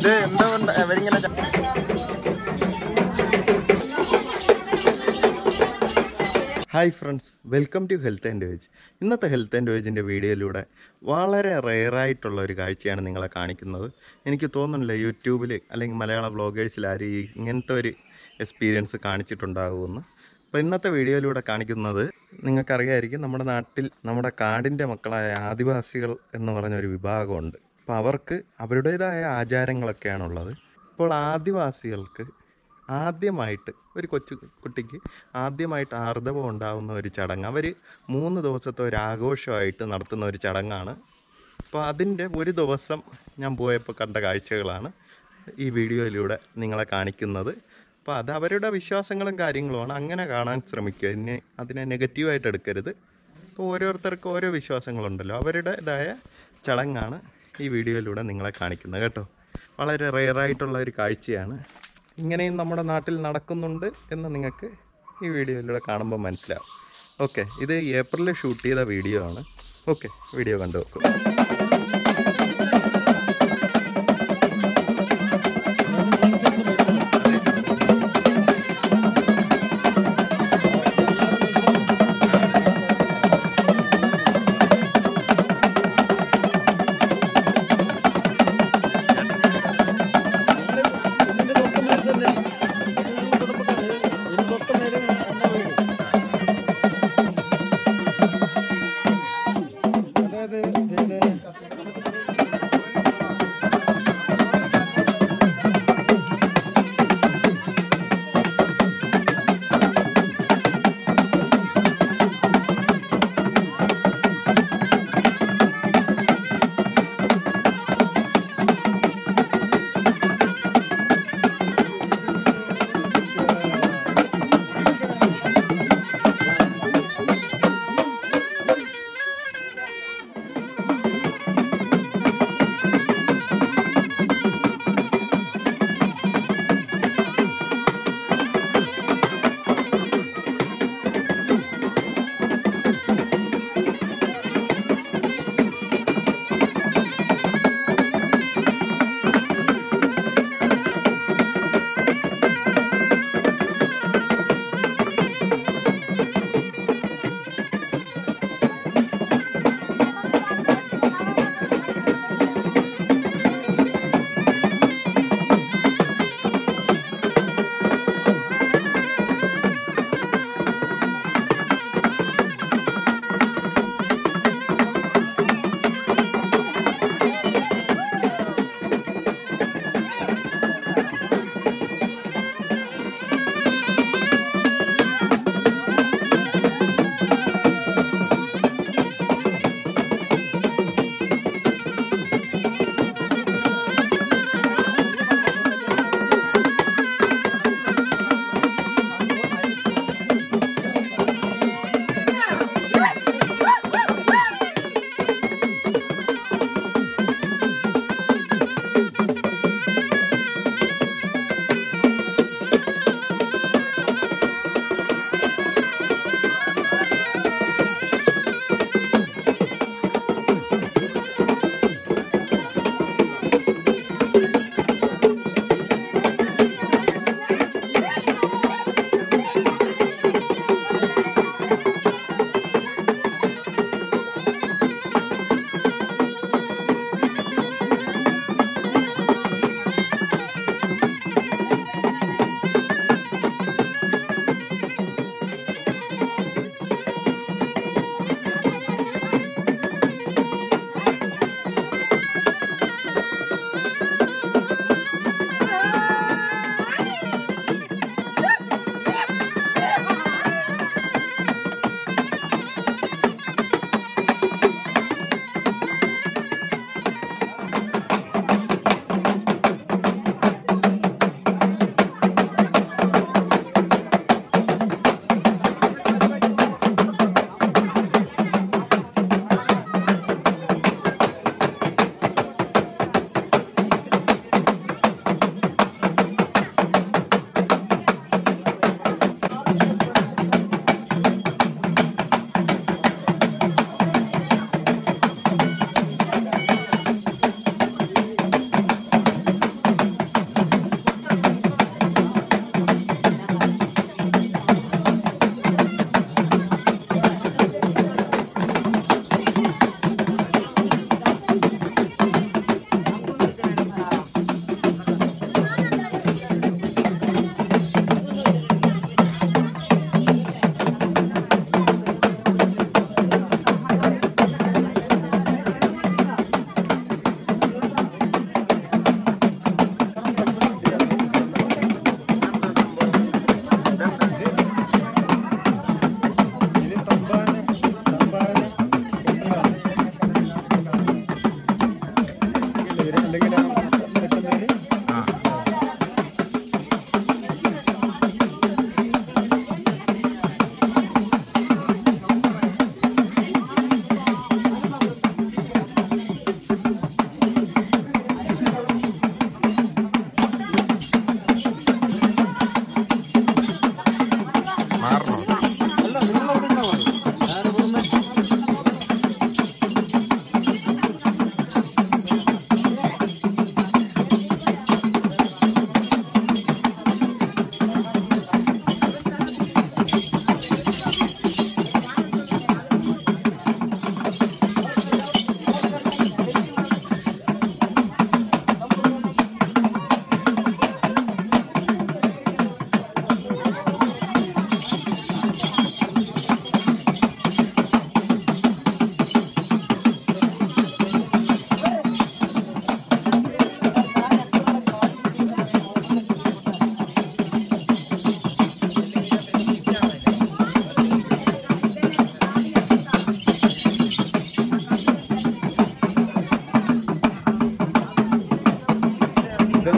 ഇത് എന്തുകൊണ്ട് അവരിങ്ങനെ ച- hi friends welcome to health and veg ഇന്നത്തെ ഹെൽത്ത് ആൻഡ് വേജിൻ്റെ വീഡിയോയിലൂടെ വളരെ റെയറായിട്ടുള്ള ഒരു കാഴ്ചയാണ് നിങ്ങളെ കാണിക്കുന്നത് എനിക്ക് തോന്നുന്നില്ല യൂട്യൂബിൽ അല്ലെങ്കിൽ മലയാള ബ്ലോഗേഴ്സിൽ ആരും ഈ ഇങ്ങനത്തെ ഒരു എക്സ്പീരിയൻസ് കാണിച്ചിട്ടുണ്ടാകുമെന്ന് അപ്പോൾ ഇന്നത്തെ വീഡിയോയിലൂടെ കാണിക്കുന്നത് നിങ്ങൾക്കറിയായിരിക്കും നമ്മുടെ നാട്ടിൽ നമ്മുടെ കാടിൻ്റെ മക്കളായ ആദിവാസികൾ എന്ന് പറഞ്ഞ ഒരു വിഭാഗമുണ്ട് അപ്പോൾ അവർക്ക് അവരുടേതായ ആചാരങ്ങളൊക്കെയാണുള്ളത് ഇപ്പോൾ ആദിവാസികൾക്ക് ആദ്യമായിട്ട് ഒരു കൊച്ചു കുട്ടിക്ക് ആദ്യമായിട്ട് ആർദ്രവം ഉണ്ടാകുന്ന ഒരു ചടങ്ങ് അവർ മൂന്ന് ദിവസത്തെ ഒരു ആഘോഷമായിട്ട് നടത്തുന്ന ഒരു ചടങ്ങാണ് അപ്പോൾ അതിൻ്റെ ഒരു ദിവസം ഞാൻ പോയപ്പോൾ കണ്ട കാഴ്ചകളാണ് ഈ വീഡിയോയിലൂടെ നിങ്ങളെ കാണിക്കുന്നത് അപ്പോൾ അത് അവരുടെ വിശ്വാസങ്ങളും കാര്യങ്ങളുമാണ് അങ്ങനെ കാണാൻ ശ്രമിക്കുക ഇനി അതിനെ നെഗറ്റീവായിട്ട് എടുക്കരുത് അപ്പോൾ ഓരോരുത്തർക്കും ഓരോ വിശ്വാസങ്ങളുണ്ടല്ലോ അവരുടേതായ ചടങ്ങാണ് ഈ വീഡിയോയിലൂടെ നിങ്ങളെ കാണിക്കുന്നത് കേട്ടോ വളരെ റെയറായിട്ടുള്ള ഒരു കാഴ്ചയാണ് ഇങ്ങനെയും നമ്മുടെ നാട്ടിൽ നടക്കുന്നുണ്ട് എന്ന് നിങ്ങൾക്ക് ഈ വീഡിയോയിലൂടെ കാണുമ്പോൾ മനസ്സിലാവും ഓക്കെ ഇത് ഏപ്രിലിൽ ഷൂട്ട് ചെയ്ത വീഡിയോ ആണ് ഓക്കെ വീഡിയോ കണ്ടു നോക്കും അതായത് പിന്നെ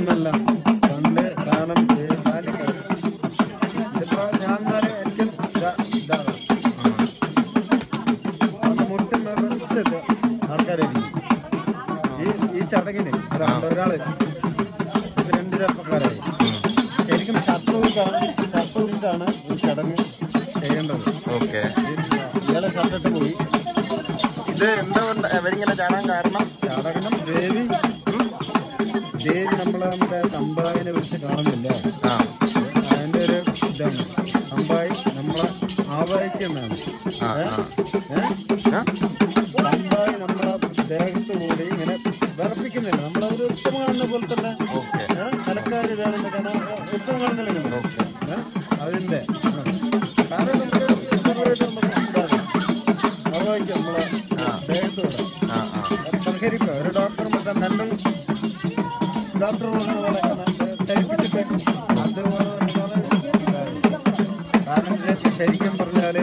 ഒന്നല്ല പണ്ട് കാലം ഈ കാലിക്ക ഇതിപ്പോ ഞാൻ എന്നാല് ഏറ്റവും ഇതാ- ഇതാണ് അന്ന് മുട്ടും നിറച്ചത് ആൾക്കാരായിരിക്കും ഈ ഈ ചടങ്ങിന് ഒരാ- ഒരാള് ഇത് രണ്ട് ചെറുപ്പക്കാരായി ശരിക്കും ഷർട്ട് ഊരിട്ടാണ് ഷർട്ട് ഊരിട്ടാണ് ഈ ചടങ്ങ് ചെയ്യേണ്ടത് ഓക്കെ ഈ- ഇയാളെ ഷർട്ടിട്ട് പോയി ഇത് എന്താ അവരിങ്ങനെ ചാടാൻ കാരണം ചടങ്ങം ദേവി ദേവി നമ്മളെ നമ്മുടെ തമ്പായിനെ വിളിച്ച് കാണുന്നില്ല ആ അതിന്റെ ഒരു ഇതാണ് തമ്പായി നമ്മളെ ആവാഹിക്കുന്നതാണ് ആ ആ ഏഹ് ആ? തമ്പായി നമ്മളെ ദേഹത്ത് കൂടി ഇങ്ങനെ വിറപ്പിക്കുന്നില്ല നമ്മളൊരു ഉത്സവം കാണുന്ന പോലെ തന്നെ ഓക്കെ ഏഹ് കലക്കാർ ഇതാണെന്ന് കാണാൻ ഉത്സവം കാണുന്നില്ല നിങ്ങൾ ഓക്കെ ഏഹ്? അതിന്റെ ആ. കാരണം നമുക്ക് ഇതുവരെയായിട്ട് നമുക്ക് ഇതാണ്. ആവാഹിക്കും നമ്മളെ ദേഹത്ത് കൂടെ ആ ആ പരിഹരിക്കുക ഒരു ഡോക്ടർ മറ്റേ മെന്റൽ ഡോക്ടർ പോലെ ധരിപ്പിച്ചിട്ട് അതുപോലെ കാരണം ഇത് ശരിക്കും പറഞ്ഞാല്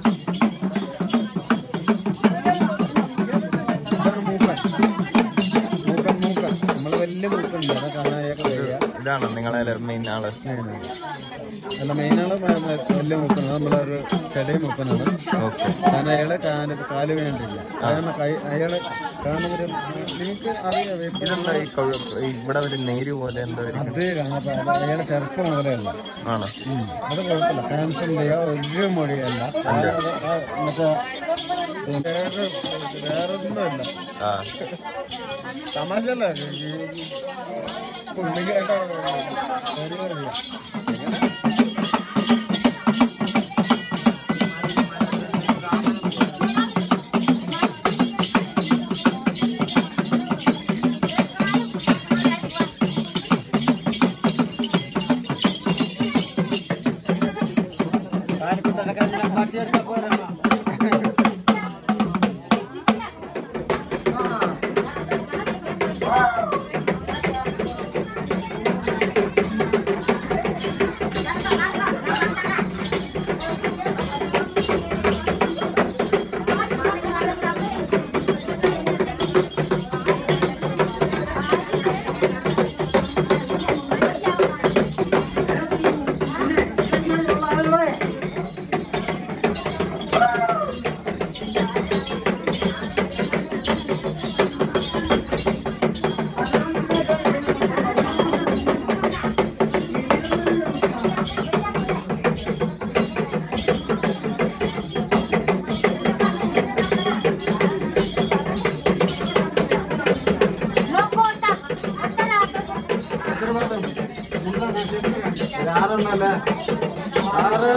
ഇതൊരു മൂക്കൻ മൂക്കൻ മൂക്കൻ നമ്മൾ വലിയ മൂക്കുണ്ട് അത് കാണാനൊക്കെ വരിക ഇതാണ് നിങ്ങളെ മെയിൻ ആള് അല്ല മെയിനാണ് വലിയ മൂക്കൻ നമ്മളൊരു ചെറിയ മൂക്കനാണ് ഓക്കെ കാരണം അയാളെ കാല് കാല് വേണ്ടില്ല കാരണം കൈ അയാളെ കാരണം ഒരു നിങ്ങൾക്ക് അറിയാം ഇപ്പൊ ഇതെന്താ ഈ കൊഴ- ഇവിടെ ഒരു നേര് പോലെ എന്താ ഒരു അത് കാണാൻ അയാളെ ചെറുപ്പം മുതലല്ല ആണ് ഉം. അത് കുഴപ്പമില്ല ക്യാൻസറിന്റെയോ ഒരു മൊഴിയല്ല അത് ആ മറ്റേ വേറെ വേറൊന്നുമല്ല ആ തമാശല്ല പുള്ളിക്കാട്ടോ ആറെണ്ണല്ലേ ആറ്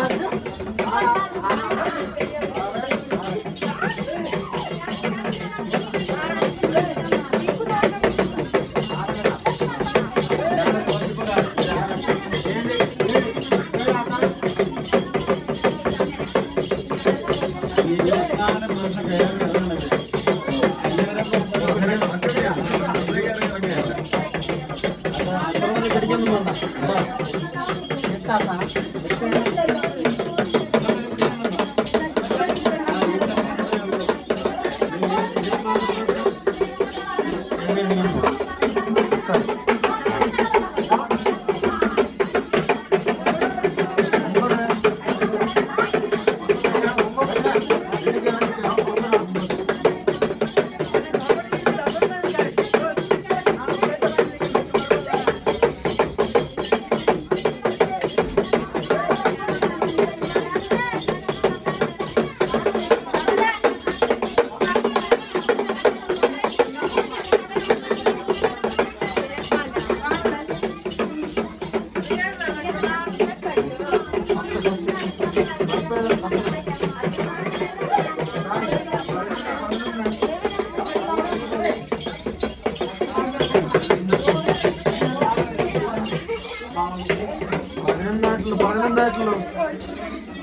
പതിനൊന്നായിട്ടുള്ളൂ പതിനൊന്നായിട്ടുള്ളൂ